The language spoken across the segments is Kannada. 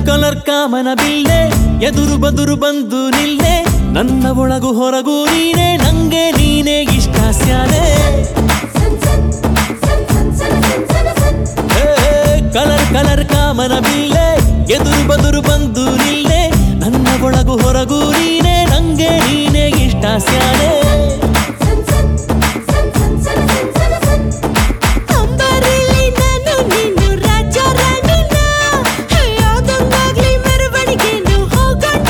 ಕಲರ್ ಕಾಮನ ಬಿಲ್ಲೆ ಎದುರು ಬದುರು ಬಂದು ನಿಲ್ಲೆ ನನ್ನ ಒಳಗು ಹೊರಗು ನೀನೆ ನಂಗೆ ನೀನೆ ಇಷ್ಟ ಸ್ಯಾನೆ ಕಲರ್ ಕಲರ್ ಕಾಮನ ಬಿಲ್ಲೆ ಎದುರು ಬದುರು ಬಂದು ನಿಲ್ಲೆ ನನ್ನ ಒಳಗು ಹೊರಗು ನೀನೆ ನಂಗೆ ನೀನೆ ಇಷ್ಟ ಸ್ಯಾನೆ ಅಂಬಾರಿಲಿ ನಾನು ನೀನು ರಾಜ ರಾಣಿನ ಯಾವ್ದೊಂದಾಗ್ಲಿ ಮೆರವಣಿಗೆನು ಹೋಗೋಣ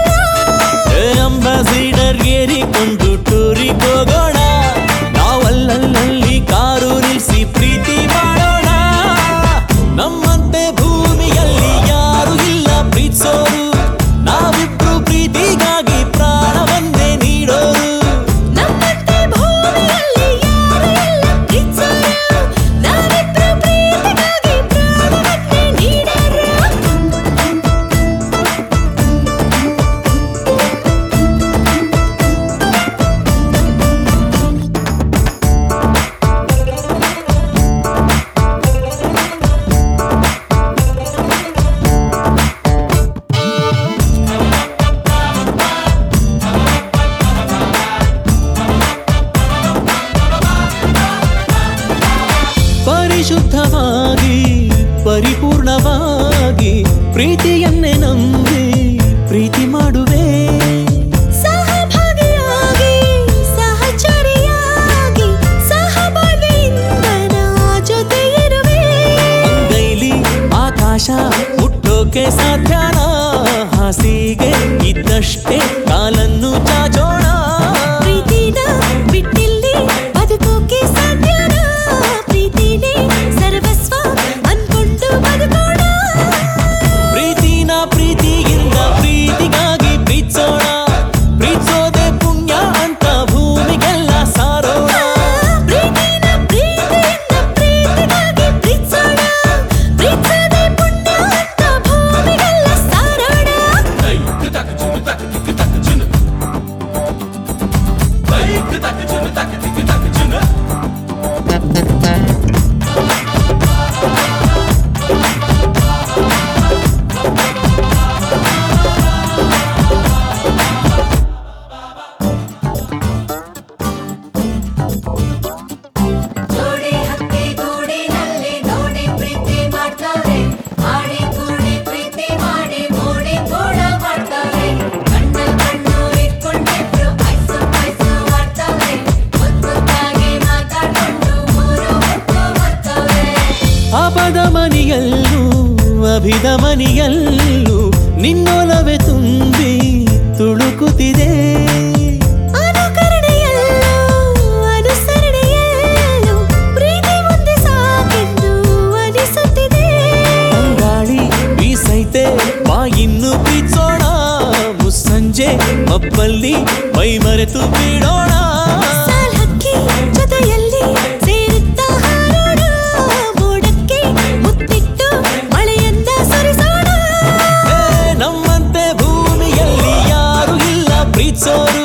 ಅಂಬಾಸಿಡರ್ ಏರಿಕೊಂಡು ಟೂರಿಗೆ ಹೋಗೋಣ ನಾವಲ್ಲಲ್ಲಿ ಕಾರು ನಿಲ್ಸಿ ಪ್ರೀತಿ ಮಾಡೋಣ ನಮ್ಮಂತೆ ಭೂಮಿಯಲ್ಲಿ ಯಾರು ಇಲ್ಲ ಪ್ರೀತಿಸೋರು ನಾವಿಬ್ರು ಪ್ರೀತಿಗಾಗಿ ಪ್ರಾಣವನ್ನೇ ನೀಡೋರು ನಮ್ಮಂತೆ ಭೂಮಿಯಲ್ಲಿ ಯಾರು ಇಲ್ಲ ಪ್ರೀತ್ಸೋರು ನಾವಿಬ್ರು ಪ್ರೀತಿಗಾಗಿ ಪ್ರಾಣವನ್ನೇ ನೀಡೋರು ಪರಿಶುದ್ಧವಾಗಿ ಪರಿಪೂರ್ಣವಾಗಿ ಪ್ರೀತಿಯನ್ನೇ ನಂಬಿ ಪ್ರೀತಿ ಮಾಡುವೆ ಸಹಭಾಗಿಯಾಗಿ ಸಹಚರಿಯಾಗಿ ಸಹಬಾಳ್ವೆಯಿಂದ ನಾ ಜೊತೆ ಇರುವೆ ಅಂಗೈಲಿ ಆಕಾಶ ಮುಟ್ಟೋಕೆ ಸಾಧ್ಯನಾ ಹಾಸಿಗೆ ಇದ್ದಷ್ಟೇ ಕಾಲನ್ನು ಚಾಚೋಣ ಪ್ರೀತಿನ ಬಿಟ್ಟಿಲ್ಲಿ ಬದುಕೋಕೆ ಸಾಧ್ಯನಾ ಪ್ರೀತಿನೇ ಸರ್ವಸ್ವ ಅನ್ಕೊಂಡು ಬದುಕೋಣ ಪ್ರೀತಿನ ಪ್ರೀತಿಯಿಂದ ಪ್ರೀತಿಗಾಗಿ ಪ್ರೀತಿಸೋಣ ಪ್ರೀತಿಸೋದೆ ಪುಣ್ಯ ಅಂತ ಭೂಮಿಗೆಲ್ಲ ಸಾರೋಣ ಪ್ರೀತಿನ ಪ್ರೀತಿಯಿಂದ ಪ್ರೀತಿಗಾಗಿ ಪ್ರೀತ್ಸೋಣ ಪ್ರೀತ್ಸೋದೆ ಪುಣ್ಯ ಅಂತ ಭೂಮಿಗೆಲ್ಲ ಸಾರೋಣ ಜೋಡಿ ಹಕ್ಕಿ ಗೂಡಿನಲ್ಲಿ ನೋಡಿ ಪ್ರೀತಿ ಮಾಡ್ತಾರೆ ಆಡಿ ಕೂಡಿ ಪ್ರೀತಿ ಮಾಡಿ ಮೋಡಿ ಕೂಡ ಮಾಡ್ತಾರೆ ಕಣ್ಣ ಕಣ್ಣು ಇಟ್ಕೊಂಡಿಬ್ರು ಐಸು ಐಸು ಮಾಡ್ತಾರೆ ಮುದ್ದಾಗಿ ಮಾತಾಡ್ಕೊಂಡು ಮೂರು ಹೊತ್ತು ಬರ್ತವೆ ಅಪದ ಮನೆಯಲ್ಲೂ ಅಭಿದ ಮನೆಯಲ್ಲೂ ನಿನ್ನೊಲವೆ ತುಂಬಿ ತುಳುಕುತ್ತಿದೆ ಅನುಕರಣೆಯಲ್ಲೂ ಅನುಸರಣೆಯಲ್ಲೂ ಪ್ರೀತಿ ಮುಂದೆ ಸಾಕೆಂದು ಅನಿಸುತ್ತಿದೆ ಗಾಳಿ ಬೀಸೈತೆ ಬಾ ಇನ್ನು ಪ್ರೀತಿಸೋಣ ಮುಸ್ಸಂಜೆ ಮಬ್ಬಲ್ಲಿ ಮೈ ಮರೆತು ಬಿಡೋಣ ಸಾಲಕ್ಕಿ ಜೊತೆಯಲ್ಲಿ ಸೇರುತ್ತಾ ಹಾರೋಣ ಮೋಡಕ್ಕೆ ಮುತ್ತಿಟ್ಟು ಮಳೆಯನ್ನ ಸುರಿಸೋಣ ಏ, ನಮ್ಮಂತೆ ಭೂಮಿಯಲ್ಲಿ ಯಾರು ಇಲ್ಲ ಪ್ರೀತಿಸೋರು